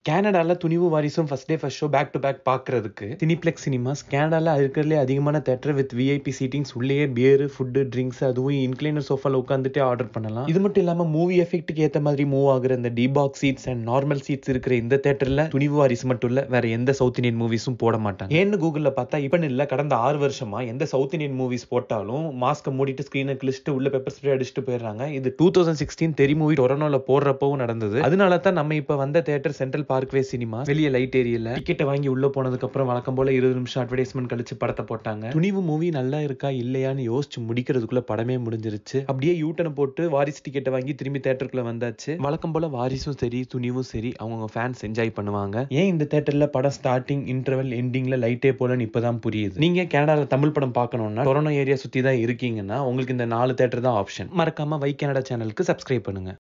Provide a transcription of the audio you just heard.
கனடால துணிவு வாரிசும் first day first show back to back பார்க்கறதுக்கு சினிப்ளெக்ஸ் சினிமாஸ் கனடால இருக்கிறதுலே அதிகமான தேட்டர் வித் விஐபி சீட்டிங்ஸ் உள்ளேயே பியர் ஃபுட்டு ட்ரிங்க்ஸ் அதுவும் இன்க்ளைனர் சோஃபால உட்காந்துட்டு ஆர்டர் பண்ணலாம் இது மட்டும் இல்லாம மூவி எஃபெக்ட்டுக்கு ஏத்த மாதிரி மூவ் ஆகுற இந்த D box seats and normal seats இருக்கிற இந்த தேட்டர்ல துணிவு வாரிசு மட்டும் இல்ல வேற எந்த சவுத் இந்தியன் மூவிஸும் போட மாட்டாங்க ஏன்னு கூகுள்ல பார்த்தா இப்ப இல்ல கடந்த ஆறு வருஷமா எந்த சவுத் இந்தியன் மூவிஸ் போட்டாலும் மாஸ்க மூடிட்டு ஸ்கிரீனை கிழிச்சிட்டு உள்ள பெப்பர் ஸ்ப்ரே அடிச்சுட்டு போயிடுறாங்க இது two thousand sixteen Theri movie டொரனோல போடுறப்பவும் நடந்தது அதனால தான் நம்ம இப்ப வந்த தேட்டர் சென்ட்ரல் பார்க்வே சினிமா வெளியே லைட் ஏரியல டிக்கெட்டை வாங்கி உள்ள போனதுக்கு அப்புறம் வழக்கம் போல இருபது நிமிஷம் அட்வர்டைஸ்மெண்ட் கழிச்சு படத்தை போட்டாங்க துணிவு மூவி நல்லா இருக்கா இல்லையான்னு யோசிச்சு முடிக்கிறதுக்குள்ள படமே முடிஞ்சிருச்சு அப்படியே யூட்டனை போட்டு வாரிசு டிக்கெட்டை வாங்கி திரும்பி தேட்டருக்குள்ள வந்தாச்சு வழக்கம் போல வாரிசும் சரி துணிவும் சரி அவங்க ஃபேன்ஸ் என்ஜாய் பண்ணுவாங்க ஏன் இந்த தேட்டர்ல படம் ஸ்டார்டிங் இன்டர்வல் எண்டிங்ல லைட்டே போலன்னு இப்பதான் புரியுது நீங்க கனடால தமிழ் படம் பார்க்கணும்னா கொரோனா ஏரியா சுத்தி தான் இருக்கீங்கன்னா உங்களுக்கு இந்த நாலு தேட்டர் தான் ஆப்ஷன் மறக்காம வை கனடா சேனலுக்கு சப்ஸ்கிரைப் பண்ணுங்க